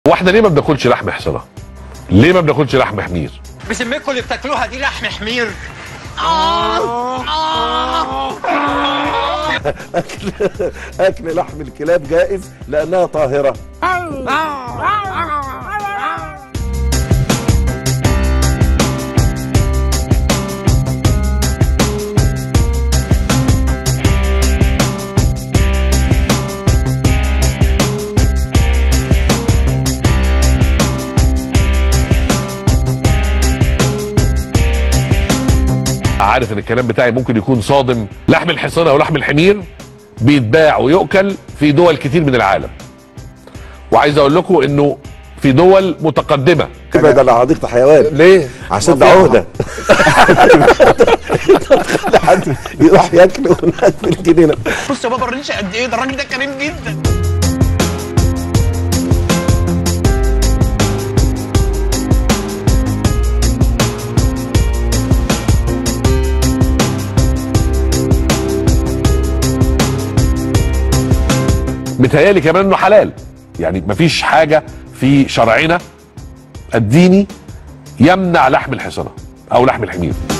واحنا ليه ما بناكلش لحم حصنه؟ ليه ما بناكلش لحم حمير؟ بسمكوا اللي بتاكلوها دي لحم حمير اكل اكل لحم الكلاب جائز لانها طاهره عارف ان الكلام بتاعي ممكن يكون صادم لحم الحصان او لحم الحمير بيتباع ويؤكل في دول كتير من العالم وعايز اقول لكم انه في دول متقدمه ابعد عن حديقه الحيوان ليه؟ عشان ده عهده تخلي حد يروح ياكل هناك في الجنينه بص يا بابا الريشه قد ايه ده الراجل ده كريم جدا متهيالي كمان انه حلال يعني مفيش حاجه في شرعنا الديني يمنع لحم الحصانه او لحم الحمير